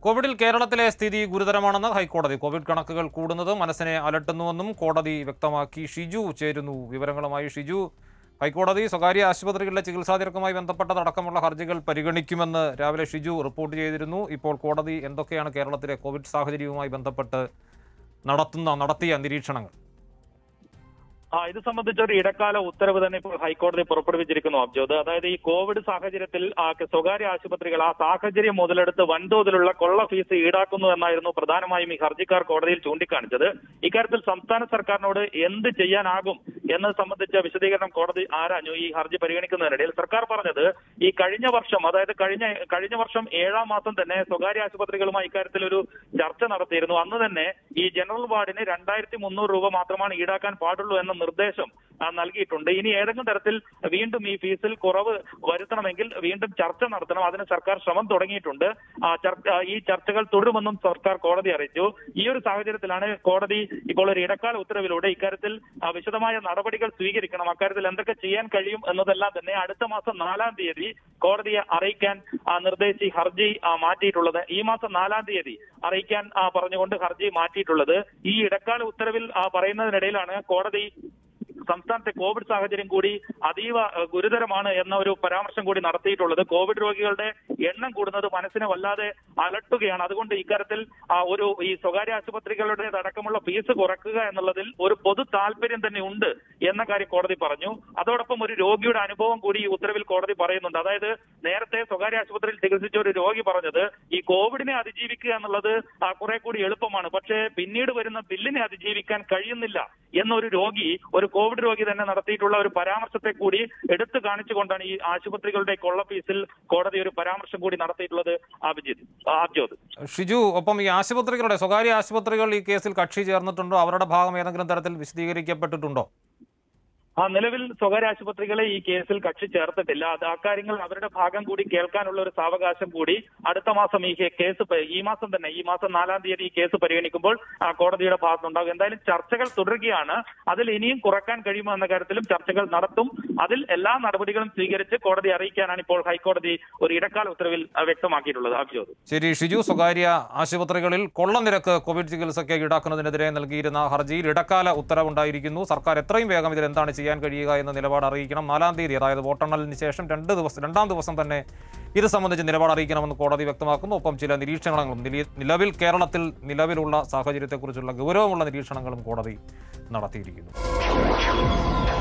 കോവിഡിൽ കേരളത്തിലെ സ്ഥിതി ഗുരുതരമാണെന്ന് ഹൈക്കോടതി കോവിഡ് കണക്കുകൾ കൂടുന്നത് മനസ്സിനെ അലട്ടുന്നുവെന്നും കോടതി വ്യക്തമാക്കി ഷിജു ചേരുന്നു വിവരങ്ങളുമായി ഷിജു ഹൈക്കോടതി സ്വകാര്യ ആശുപത്രികളിലെ ചികിത്സാ തിരക്കുമായി ബന്ധപ്പെട്ടതടക്കമുള്ള ഹർജികൾ പരിഗണിക്കുമെന്ന് രാവിലെ ഷിജു റിപ്പോർട്ട് ചെയ്തിരുന്നു ഇപ്പോൾ കോടതി എന്തൊക്കെയാണ് കേരളത്തിലെ കോവിഡ് സാഹചര്യവുമായി ബന്ധപ്പെട്ട് നടത്തുന്ന നടത്തിയ നിരീക്ഷണങ്ങൾ ആ ഇത് സംബന്ധിച്ച ഒരു ഇടക്കാല ഉത്തരവ് തന്നെ ഇപ്പോൾ ഹൈക്കോടതി പുറപ്പെടുവിച്ചിരിക്കുന്നു അബ്ജോദ് അതായത് ഈ കോവിഡ് സാഹചര്യത്തിൽ ആ സ്വകാര്യ ആശുപത്രികൾ ആ സാഹചര്യം മുതലെടുത്ത് വൻതോതിലുള്ള കൊള്ള ഫീസ് ഈടാക്കുന്നു എന്നായിരുന്നു പ്രധാനമായും ഈ ഹർജിക്കാർ കോടതിയിൽ ചൂണ്ടിക്കാണിച്ചത് ഇക്കാര്യത്തിൽ സംസ്ഥാന സർക്കാരിനോട് എന്ത് ചെയ്യാനാകും എന്നത് സംബന്ധിച്ച വിശദീകരണം കോടതി ആരാഞ്ഞു ഈ ഹർജി പരിഗണിക്കുന്നതിനിടയിൽ സർക്കാർ പറഞ്ഞത് ഈ കഴിഞ്ഞ വർഷം അതായത് കഴിഞ്ഞ കഴിഞ്ഞ വർഷം ഏഴാം മാസം തന്നെ സ്വകാര്യ ആശുപത്രികളുമായി ഇക്കാര്യത്തിൽ ഒരു ചർച്ച നടത്തിയിരുന്നു അന്ന് തന്നെ ഈ ജനറൽ വാർഡിന് രണ്ടായിരത്തി മുന്നൂറ് രൂപ മാത്രമാണ് ഈടാക്കാൻ പാടുള്ളൂ എന്ന നിർദ്ദേശം ആ, നൽകിയിട്ടുണ്ട് ഇനി ഏതെങ്കിലും തരത്തിൽ വീണ്ടും ഈ ഫീസിൽ കുറവ് വരുത്തണമെങ്കിൽ വീണ്ടും ചർച്ച നടത്തണം അതിന് സർക്കാർ ശ്രമം തുടങ്ങിയിട്ടുണ്ട് ആ ചർച്ച ഈ ചർച്ചകൾ തുടരുമെന്നും സർക്കാർ കോടതി അറിയിച്ചു ഈ ഒരു സാഹചര്യത്തിലാണ് കോടതി ഇപ്പോൾ ഒരു ഇടക്കാല ഉത്തരവിലൂടെ ഇക്കാര്യത്തിൽ ആ, വിശദമായ നടപടികൾ സ്വീകരിക്കണം അക്കാര്യത്തിൽ എന്തൊക്കെ ചെയ്യാൻ കഴിയും എന്നതെല്ലാം തന്നെ അടുത്ത മാസം നാലാം തീയതി കോടതിയെ അറിയിക്കാൻ ആ, നിർദ്ദേശിച്ച് ഈ ഹർജി ആ, മാറ്റിയിട്ടുള്ളത് ഈ മാസം നാലാം തീയതി അറിയിക്കാൻ ആ, പറഞ്ഞുകൊണ്ട് ഹർജി മാറ്റിയിട്ടുള്ളത് ഈ ഇടക്കാല ഉത്തരവിൽ ആ, പറയുന്നതിനിടയിലാണ് കോടതി സംസ്ഥാനത്തെ കോവിഡ് സാഹചര്യം കൂടി അതീവ ഏഹ്, ഗുരുതരമാണ് എന്ന ഒരു പരാമർശം കൂടി നടത്തിയിട്ടുള്ളത് കോവിഡ് രോഗികളുടെ എണ്ണം കൂടുന്നത് മനസ്സിനെ വല്ലാതെ അലട്ടുകയാണ് അതുകൊണ്ട് ഇക്കാര്യത്തിൽ ആ, ഒരു ഈ സ്വകാര്യ ആശുപത്രികളുടെ അടക്കമുള്ള ഫീസ് കുറക്കുക എന്നുള്ളതിൽ ഒരു പൊതു താല്പര്യം തന്നെ ഉണ്ട് എന്ന കാര്യം കോടതി പറഞ്ഞു അതോടൊപ്പം ഒരു രോഗിയുടെ അനുഭവം കൂടി ഈ ഉത്തരവിൽ കോടതി പറയുന്നുണ്ട് അതായത് നേരത്തെ സ്വകാര്യ ആശുപത്രിയിൽ ചികിത്സിച്ച ഒരു രോഗി പറഞ്ഞത് ഈ കോവിഡിനെ അതിജീവിക്കുക എന്നുള്ളത് ആ, കുറെ കൂടി എളുപ്പമാണ് പക്ഷേ പിന്നീട് വരുന്ന ബില്ലിനെ അതിജീവിക്കാൻ കഴിയുന്നില്ല എന്നൊരു രോഗി ഒരു കോവിഡ് രോഗി തന്നെ നടത്തിയിട്ടുള്ള ഒരു പരാമർശത്തെ കൂടി എടുത്തു കാണിച്ചുകൊണ്ടാണ് ഈ ആശുപത്രികളുടെ കൊള്ള ഫീസിൽ കോടതി ഒരു പരാമർശം കൂടി നടത്തിയിട്ടുള്ളത് അഭിജിത്ത് അബ്ജോത് ഷിജു ഒപ്പം ഈ ആശുപത്രികളുടെ സ്വകാര്യ ആശുപത്രികൾ ഈ കേസിൽ കക്ഷി ചേർന്നിട്ടുണ്ടോ അവരുടെ ഭാഗം ഏതെങ്കിലും തരത്തിൽ വിശദീകരിക്കപ്പെട്ടിട്ടുണ്ടോ ആ നിലവിൽ സ്വകാര്യ ആശുപത്രികളെ ഈ കേസിൽ കക്ഷി ചേർത്തിട്ടില്ല അത് ആ കാര്യങ്ങൾ അവരുടെ ഭാഗം കൂടി കേൾക്കാനുള്ള ഒരു സാവകാശം കൂടി അടുത്ത മാസം ഈ കേസ് പ- ഈ മാസം തന്നെ ഈ മാസം നാലാം തീയതി ഈ കേസ് പരിഗണിക്കുമ്പോൾ ആ, കോടതിയുടെ ഭാഗത്തുണ്ടാകും എന്തായാലും ചർച്ചകൾ തുടരുകയാണ് അതിൽ ഇനിയും കുറക്കാൻ കഴിയുമോ എന്ന കാര്യത്തിലും ചർച്ചകൾ നടത്തും അതിൽ എല്ലാ നടപടികളും സ്വീകരിച്ച് കോടതി അറിയിക്കാനാണ് ഇപ്പോൾ ഹൈക്കോടതി ഒരു ഇടക്കാല ഉത്തരവിൽ ആ, വ്യക്തമാക്കിയിട്ടുള്ളത് അഭിജോത് ശരി ഷിജു സ്വകാര്യ ആശുപത്രികളിൽ കൊള്ളനിരക്ക് കോവിഡ് ചികിത്സയ്ക്ക് ഈടാക്കുന്നതിനെതിരെ നൽകിയിരുന്ന ഹർജിയിൽ ഇടക്കാല ഉത്തരവുണ്ടായിരിക്കുന്നു സർക്കാർ എത്രയും വേഗം ഇതിൽ എന്താണ് ചെയ്യാൻ കഴിയുക എന്ന നിലപാട് അറിയിക്കണം നാലാം തീയതി അതായത് വോട്ടെണ്ണലിന് ശേഷം രണ്ട് ദിവസം രണ്ടാം ദിവസം തന്നെ ഇത് സംബന്ധിച്ച് നിലപാട് അറിയിക്കണമെന്ന് കോടതി വ്യക്തമാക്കുന്നു ഒപ്പം ചില നിരീക്ഷണങ്ങളും നിലി- നിലവിൽ കേരളത്തിൽ നിലവിലുള്ള സാഹചര്യത്തെക്കുറിച്ചുള്ള ഗൗരവമുള്ള നിരീക്ഷണങ്ങളും കോടതി നടത്തിയിരിക്കുന്നു